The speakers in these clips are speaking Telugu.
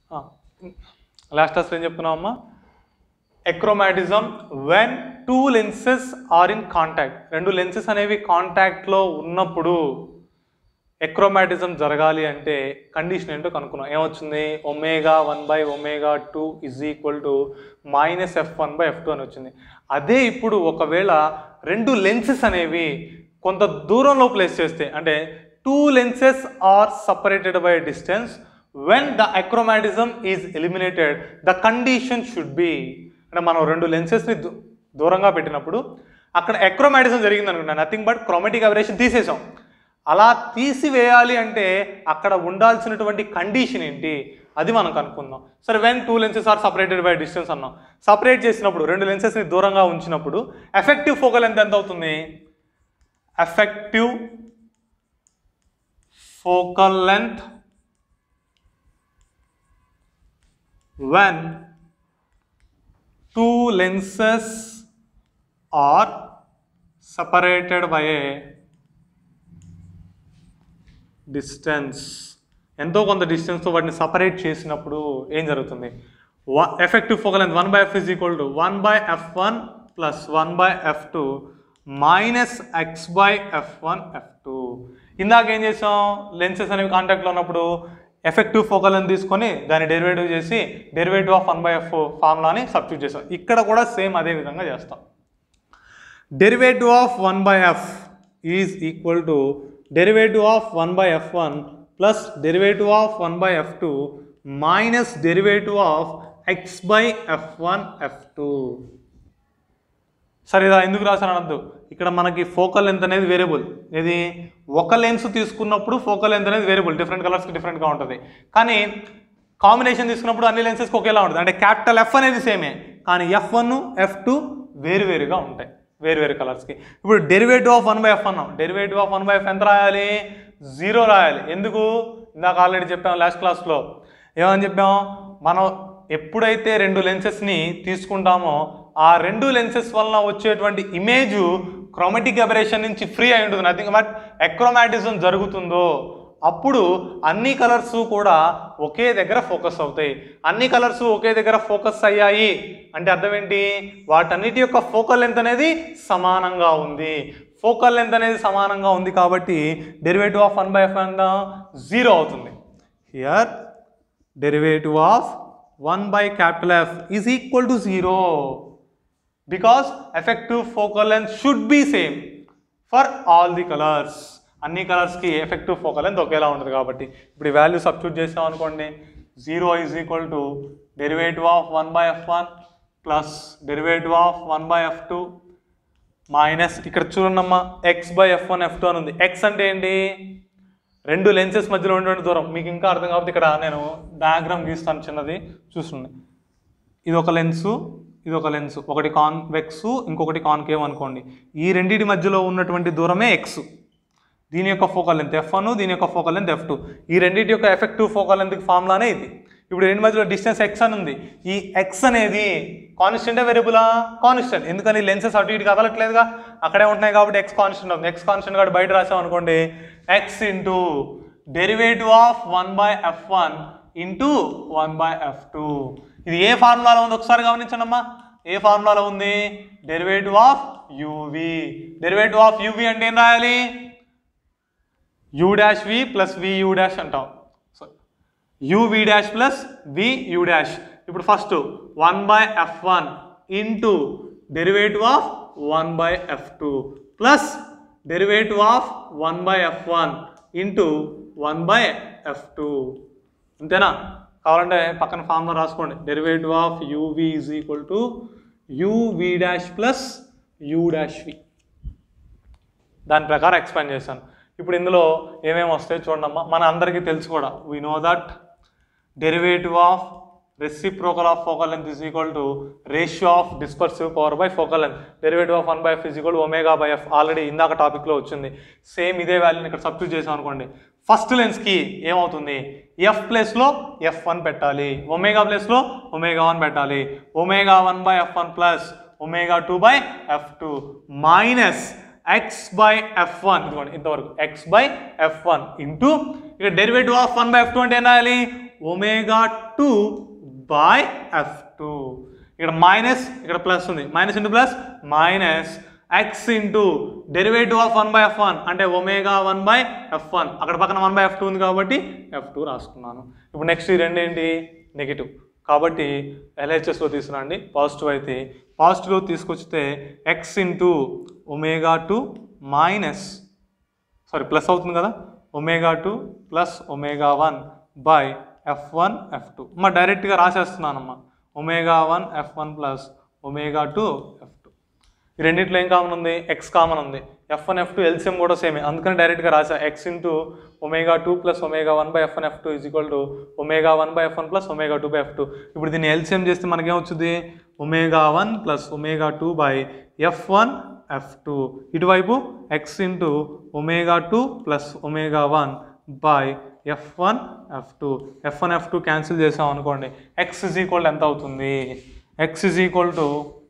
లాస్ట్ అసలు ఏం చెప్తున్నామమ్మా achromatism when two lenses are in contact రెండు లెన్సెస్ అనేవి కాంటాక్ట్లో ఉన్నప్పుడు ఎక్రోమాటిజం జరగాలి అంటే కండిషన్ ఏంటో కనుక్కున్నాం ఏమొచ్చింది omega one by omega two is equal to minus F one by F two అని వచ్చింది అదే ఇప్పుడు ఒకవేళ రెండు లెన్సెస్ అనేవి కొంత దూరంలో ప్లేస్ చేస్తే అంటే two lenses are separated by distance when the achromatism is eliminated the condition should be అంటే మనం రెండు లెన్సెస్ని దూరంగా పెట్టినప్పుడు అక్కడ ఎక్రోమాటిజం జరిగింది అనుకున్నా నథింగ్ బట్ క్రోమాటిక్ అబరేషన్ తీసేసాం అలా తీసివేయాలి అంటే అక్కడ ఉండాల్సినటువంటి కండిషన్ ఏంటి అది మనం కనుక్కుందాం సరే when two lenses are separated by distance అన్నాం సపరేట్ చేసినప్పుడు రెండు లెన్సెస్ని దూరంగా ఉంచినప్పుడు ఎఫెక్టివ్ ఫోకల్ లెంత్ ఎంత అవుతుంది effective focal length when two lenses are separated by a distance ఎంతో కొంత డిస్టెన్స్తో వాటిని సపరేట్ చేసినప్పుడు ఏం జరుగుతుంది effective focal length one by F is equal to one by F one plus one by F two minus X by F one F two ఇందాక ఏం చేసాం లెన్సెస్ అనేవి కాంటాక్ట్లో ఉన్నప్పుడు ఎఫెక్టివ్ ఫోకల్ లెంత్ తీసుకొని దాన్ని డెరివేటివ్ చేసి derivative of one by F ఫార్ములాని సబ్స్టిట్యూట్ చేస్తాం ఇక్కడ కూడా సేమ్ అదే విధంగా చేస్తాం derivative of one by F is equal to derivative of one by F one plus derivative of one by F two minus derivative of X by F one F two సరే ఇలా ఎందుకు రాశాను అనద్దు ఇక్కడ మనకి ఫోకల్ లెంత్ అనేది వేరియబుల్ ఇది ఒక లెన్స్ తీసుకున్నప్పుడు ఫోకల్ లెంత్ అనేది వేరియబుల్ డిఫరెంట్ కలర్స్కి డిఫరెంట్గా ఉంటుంది కానీ కాంబినేషన్ తీసుకున్నప్పుడు అన్ని లెన్సెస్కి ఒకేలా ఉంటుంది అంటే క్యాపిటల్ ఎఫ్ అనేది సేమే కానీ ఎఫ్ వన్ ఎఫ్ టూ వేరు వేరుగా ఉంటాయి వేరు వేరు కలర్స్కి ఇప్పుడు derivative of one by F అన్నాం derivative of one by F ఎంత రాయాలి జీరో రాయాలి ఎందుకు ఇందాక ఆల్రెడీ చెప్పాం లాస్ట్ క్లాస్లో ఏమని చెప్పాం మనం ఎప్పుడైతే రెండు లెన్సెస్ని తీసుకుంటామో ఆ రెండు లెన్సెస్ వలన వచ్చేటువంటి ఇమేజ్ క్రోమాటిక్ అబరేషన్ నుంచి ఫ్రీ అయి ఉంటుంది నథింగ్ బట్ ఎక్రోమాటిజం జరుగుతుందో అప్పుడు అన్ని కలర్స్ కూడా ఒకే దగ్గర ఫోకస్ అవుతాయి అన్ని కలర్స్ ఒకే దగ్గర ఫోకస్ అయ్యాయి అంటే అర్థం ఏంటి వాటన్నిటి యొక్క ఫోకల్ లెంత్ అనేది సమానంగా ఉంది ఫోకల్ లెంత్ అనేది సమానంగా ఉంది కాబట్టి derivative of one by F ఎంత జీరో అవుతుంది here derivative of one by capital F is equal to zero because effective focal length should be same for all the colours అన్ని కలర్స్కి ఎఫెక్టివ్ ఫోకల్ లెంత్ ఒకేలా ఉంటుంది కాబట్టి ఇప్పుడు ఈ వాల్యూ సబ్స్టిట్యూట్ చేసాం అనుకోండి zero is equal to derivative of one by F one plus derivative of one by F two minus ఇక్కడ చూడమ్మా X by F one F two అని ఉంది ఎక్స్ అంటే ఏంటి రెండు లెన్సెస్ మధ్యలో ఉన్నటువంటి దూరం మీకు ఇంకా అర్థం కాబట్టి ఇక్కడ నేను డయాగ్రామ్ గీస్తాను చిన్నది చూస్తుంది ఇది ఒక లెన్సు ఇది ఒక లెన్స్ ఒకటి కాన్వెక్స్ ఇంకొకటి కాన్కేవ్ అనుకోండి ఈ రెండింటి మధ్యలో ఉన్నటువంటి దూరమే ఎక్స్ దీని యొక్క ఫోకల్ లెంత్ ఎఫ్ వన్ దీని యొక్క ఫోకల్ లెంత్ ఎఫ్ టూ ఈ రెండింటి యొక్క ఎఫెక్టివ్ ఫోకల్ లెంత్ ఫార్ములానే ఇది ఇప్పుడు రెండు మధ్యలో డిస్టెన్స్ ఎక్స్ అని ఉంది ఈ ఎక్స్ అనేది కాన్స్టెంటే వేరియబులా కాన్స్టెంట్ ఎందుకని లెన్సెస్ అటు ఇటు కదలట్లేదుగా అక్కడే ఉంటున్నాయి కాబట్టి ఎక్స్ కాన్స్టెంట్ అవుతుంది ఎక్స్ కాన్స్టెంట్ కాబట్టి బయట రాసాం అనుకోండి X into derivative of one by F one into one by F two ఇది ఏ ఫార్ములాలో ఉంది ఒకసారి గమనించండి అమ్మా ఏ ఫార్ములాలో ఉంది derivative of UV derivative of UV అంటే ఏం రాయాలి U dash V plus V U dash అంటాం so U V dash plus V U dash ఇప్పుడు first one by F one into derivative of one by F two plus derivative of one by F one into one by F two అంతేనా కావాలంటే పక్కన ఫార్ములా రాసుకోండి derivative of UV is equal to UV dash plus U dash వి దాని ప్రకారం ఎక్స్పాండ్ చేశాను ఇప్పుడు ఇందులో ఏమేమి వస్తాయో చూడమ్మా మన అందరికీ తెలుసు కూడా we know that derivative of reciprocal of focal length is equal to ratio of dispersive power by focal length derivative of one by F is equal omega by F already ఇందాక టాపిక్లో వచ్చింది సేమ్ ఇదే వాల్యూని ఇక్కడ సబ్స్టిట్యూట్ చేసాం అనుకోండి ఫస్ట్ లెన్స్కి ఏమవుతుంది ఎఫ్ ప్లేస్లో ఎఫ్ వన్ పెట్టాలి ఒమేగా ప్లేస్లో ఒమేగా వన్ పెట్టాలి omega one by F one plus omega two by F two minus X by F one ఇదిగోండి ఇంతవరకు X by F one into ఇక derivative of one by F two అంటే ఏం రాయాలి omega two by F two ఇక్కడ మైనస్ ఇక్కడ ప్లస్ ఉంది minus into plus minus X into derivative of one by F one అంటే omega one by F one అక్కడ పక్కన వన్ బై ఎఫ్ టూ ఉంది కాబట్టి ఎఫ్ టూ రాసుకున్నాను ఇప్పుడు నెక్స్ట్ ఈ రెండు ఏంటి నెగిటివ్ కాబట్టి ఎల్హెచ్ఎస్లో తీసుకురండి పాజిటివ్ అయితే పాజిటివ్లో తీసుకొచ్చితే X into omega two minus sorry plus అవుతుంది కదా omega two plus omega one by F one F two మా డైరెక్ట్గా రాసేస్తున్నానమ్మా omega one F one plus omega two F two ఈ రెండిట్లో ఏం కామన్ ఉంది ఎక్స్ కామన్ ఉంది F one F two LCM కూడా సేమే అందుకని డైరెక్ట్గా రాసా X into omega two plus omega one by F one F two is equal to omega one by F one plus omega two by F two ఇప్పుడు దీన్ని ఎల్సిఎం చేస్తే మనకేమొచ్చుది omega one plus omega two by F one F two ఇటువైపు X into omega two plus omega one by F one F two F one F two cancel చేసాం అనుకోండి ఎక్స్ ఇజ్ ఈక్వల్ ఎంత అవుతుంది ఎక్స్ ఇజ్ ఈక్వల్ టు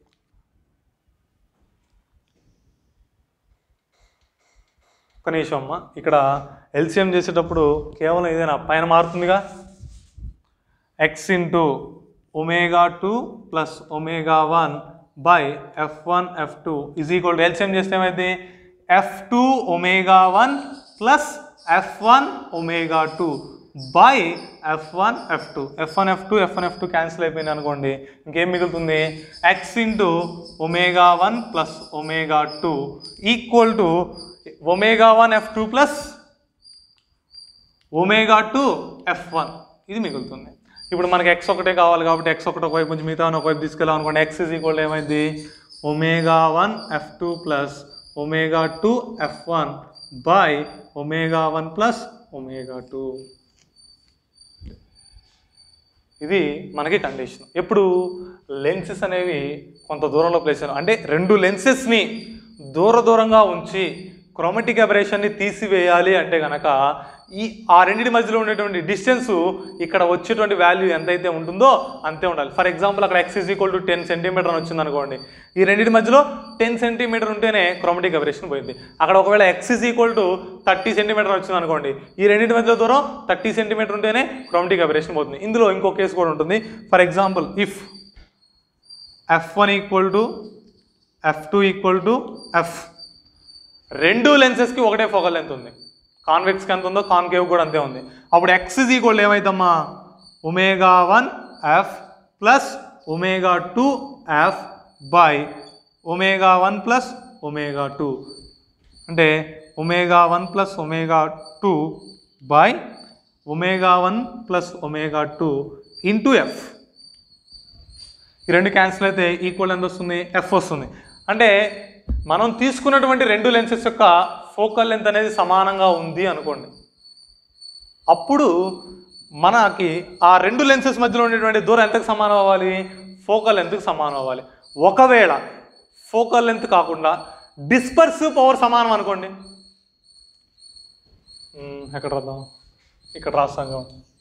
ఒక నిమిషం అమ్మ ఇక్కడ ఎల్సిఎం చేసేటప్పుడు కేవలం ఇదేనా పైన మారుతుందిగా X into omega two plus omega one by F one F two is equal to LCM చేస్తే ఏమైంది F two omega one plus F one omega two by F one F two F one F two F one F two cancel అయిపోయింది అనుకోండి ఇంకేం మిగులుతుంది X into omega one plus omega two equal to omega one F two plus omega two F one ఇది మిగులుతుంది ఇప్పుడు మనకి ఎక్స్ ఒకటే కావాలి కాబట్టి ఎక్స్ ఒకటి ఒకవైపు నుంచి మిగతా ఒకవైపు తీసుకెళ్ళాం అనుకోండి ఎక్స్ ఇస్ ఈక్వల్ ఏమైంది omega one F two plus omega two F one by omega one plus omega two ఇది మనకి కండిషన్ ఎప్పుడు లెన్సెస్ అనేవి కొంత దూరంలో ప్లేస్ చేయడం అంటే రెండు లెన్సెస్ని దూర దూరంగా ఉంచి క్రోమెటిక్ అబరేషన్ని తీసివేయాలి అంటే కనుక ఈ ఆ రెండింటి మధ్యలో ఉండేటువంటి డిస్టెన్స్ ఇక్కడ వచ్చేటువంటి వాల్యూ ఎంతైతే ఉంటుందో అంతే ఉండాలి ఫర్ ఎగ్జాంపుల్ అక్కడ X is equal to ten centimetre అని వచ్చింది అనుకోండి ఈ రెండింటి మధ్యలో టెన్ సెంటీమీటర్ ఉంటేనే క్రోమెటిక్ అబరేషన్ పోయింది అక్కడ ఒకవేళ X is equal to thirty centimetre వచ్చింది అనుకోండి ఈ రెండింటి మధ్యలో దూరం థర్టీ సెంటీమీటర్ ఉంటేనే క్రోమెటిక్ అబరేషన్ పోతుంది ఇందులో ఇంకో కేసు కూడా ఉంటుంది for example if F one equal to F two equal to F రెండు లెన్సెస్కి ఒకటే ఫోకల్ లెంత్ ఉంది కాన్వెక్స్కి ఎంత ఉందో కాన్కేవ్ కూడా అంతే ఉంది అప్పుడు ఎక్స్ ఇస్ ఈక్వల్ ఏమైతమ్మా omega one F plus omega two F by omega one plus omega two అంటే omega one plus omega two by omega one plus omega two into F ఈ రెండు క్యాన్సిల్ అయితే ఈక్వల్ ఎంత వస్తుంది ఎఫ్ వస్తుంది అంటే మనం తీసుకున్నటువంటి రెండు లెన్సెస్ యొక్క ఫోకల్ లెంత్ అనేది సమానంగా ఉంది అనుకోండి అప్పుడు మనకి ఆ రెండు లెన్సెస్ మధ్యలో ఉండేటువంటి దూరం ఎంతకు సమానం అవ్వాలి ఫోకల్ లెంత్కి సమానం అవ్వాలి ఒకవేళ ఫోకల్ లెంత్ కాకుండా డిస్పర్సివ్ పవర్ సమానం అనుకోండి మ్మ్, ఎక్కడ రాద్దాం ఇక్కడ రాస్తాం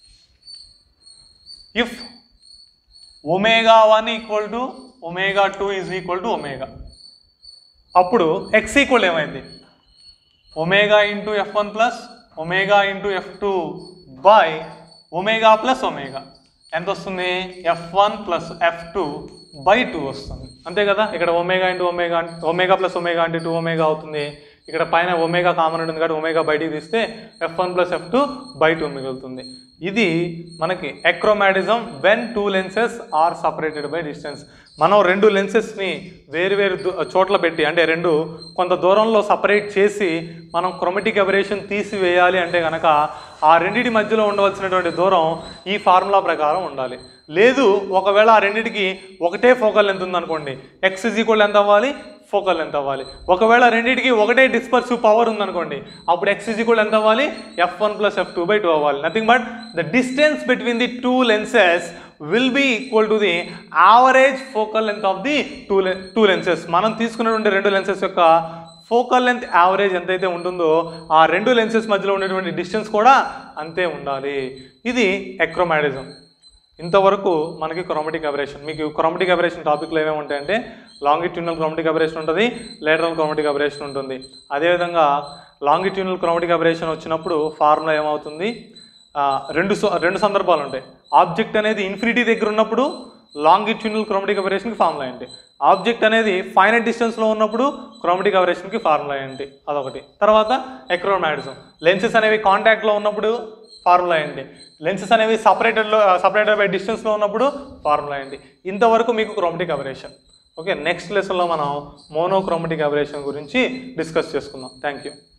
if omega one equal to omega two is equal to omega అప్పుడు ఎక్స్ ఈక్వల్ ఏమైంది omega into F one plus omega into F two by omega plus omega ఎంత వస్తుంది F one plus F two by two వస్తుంది అంతే కదా ఇక్కడ omega into omega omega plus omega అంటే టూ ఒమేగా అవుతుంది ఇక్కడ పైన ఒమేగా కామన్ ఉంటుంది కాబట్టి ఒమేగా బయటికి తీస్తే F one plus F two by two మిగులుతుంది ఇది మనకి achromatism when two lenses are separated by distance మనం రెండు లెన్సెస్ని వేరు వేరు దు- చోట్ల పెట్టి అంటే రెండు కొంత దూరంలో సపరేట్ చేసి మనం క్రొమెటిక్ అబరేషన్ తీసివేయాలి అంటే కనుక ఆ రెండింటి మధ్యలో ఉండవలసినటువంటి దూరం ఈ ఫార్ములా ప్రకారం ఉండాలి లేదు ఒకవేళ ఆ రెండింటికి ఒకటే ఫోకల్ లెంత్ ఉందనుకోండి ఎక్స్ ఇజ్ ఈక్వల్ ఎంత అవ్వాలి ఫోకల్ లెంత్ అవ్వాలి ఒకవేళ రెండింటికి ఒకటే డిస్పర్సివ్ పవర్ ఉందనుకోండి అప్పుడు ఎక్స్ ఇజ్ ఈక్వల్ ఎంత అవ్వాలి F one plus F two by two అవ్వాలి nothing but the distance between the two lenses will be equal to the average focal length of the two len two lenses మనం తీసుకున్నటువంటి రెండు లెన్సెస్ యొక్క ఫోకల్ లెంత్ యావరేజ్ ఎంతైతే ఉంటుందో ఆ రెండు లెన్సెస్ మధ్యలో ఉండేటువంటి డిస్టెన్స్ కూడా అంతే ఉండాలి ఇది ఎక్రోమాటిజం ఇంతవరకు మనకి క్రోమటిక్ అబరేషన్ మీకు క్రోమటిక్ అబరేషన్ టాపిక్లో ఏమేమి ఉంటాయంటే లాంగిట్యూనల్ క్రోమటిక్ అబరేషన్ ఉంటుంది లేటరల్ క్రోమటిక్ అబరేషన్ ఉంటుంది అదేవిధంగా లాంగిట్యూనల్ క్రోమటిక్ అబరేషన్ వచ్చినప్పుడు ఫార్ములా ఏమవుతుంది ఆ, రెండు సో- రెండు సందర్భాలు ఉంటాయి ఆబ్జెక్ట్ అనేది ఇన్ఫినిటీ దగ్గర ఉన్నప్పుడు లాంగిట్యూనల్ క్రోమటిక్ అబరేషన్కి ఫార్ములా ఏంటి ఆబ్జెక్ట్ అనేది ఫైనల్ డిస్టెన్స్లో ఉన్నప్పుడు క్రోమటిక్ అబరేషన్కి ఫార్ములా ఏంటి అదొకటి తర్వాత ఎక్రోమాటిజం లెన్సెస్ అనేవి కాంటాక్ట్లో ఉన్నప్పుడు ఫార్ములా ఏంటి లెన్సెస్ అనేవి సపరేటెడ్లో సపరేటెడ్ బై డిస్టెన్స్లో ఉన్నప్పుడు ఫార్ములా ఏంటి ఇంతవరకు మీకు క్రోమటిక్ అబరేషన్ ఓకే నెక్స్ట్ లెసన్లో మనం మోనోక్రోమటిక్ అబరేషన్ గురించి డిస్కస్ చేసుకుందాం థ్యాంక్ యూ